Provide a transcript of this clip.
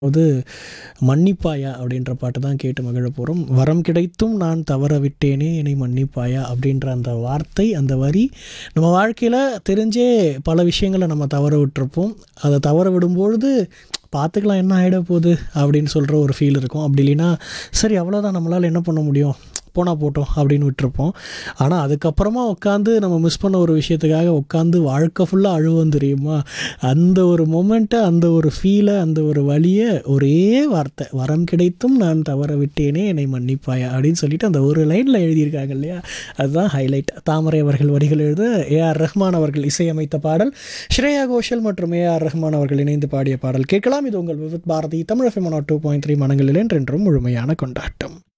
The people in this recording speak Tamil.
அது மன்னிப்பாயா அப்படின்ற பாட்டு தான் கேட்டு மகிழ போகிறோம் வரம் கிடைத்தும் நான் தவற விட்டேனே என்னை மன்னிப்பாயா அப்படின்ற அந்த வார்த்தை அந்த வரி நம்ம வாழ்க்கையில் தெரிஞ்சே பல விஷயங்களை நம்ம தவற விட்டுருப்போம் அதை தவற விடும்பொழுது பார்த்துக்கலாம் என்ன ஆகிட போகுது அப்படின்னு சொல்கிற ஒரு ஃபீல் இருக்கும் அப்படி இல்லைன்னா சரி அவ்வளோதான் நம்மளால் என்ன பண்ண முடியும் போனால் போட்டோம் அப்படின்னு விட்டுருப்போம் ஆனால் அதுக்கப்புறமா உட்காந்து நம்ம மிஸ் பண்ண ஒரு விஷயத்துக்காக உட்காந்து வாழ்க்கை ஃபுல்லாக அழுவோம் தெரியுமா அந்த ஒரு மொமெண்ட்டை அந்த ஒரு ஃபீலை அந்த ஒரு வழியை ஒரே வார்த்தை வரம் கிடைத்தும் நான் தவற விட்டேனே என்னை மன்னிப்பாயா அப்படின்னு சொல்லிட்டு அந்த ஒரு லைனில் எழுதியிருக்காங்க இல்லையா அதுதான் ஹைலைட் தாமரை அவர்கள் வரிகள் எழுத ஏஆர் ரஹ்மான் அவர்கள் இசையமைத்த பாடல் ஸ்ரேயா கோஷல் மற்றும் ஏஆர் ரஹ்மான் அவர்கள் இணைந்து பாடிய பாடல் கேட்கலாம் இது உங்கள் Vividh Bharati Tamil F M two point three மனங்களில் என்றென்றும் முழுமையான கொண்டாட்டம்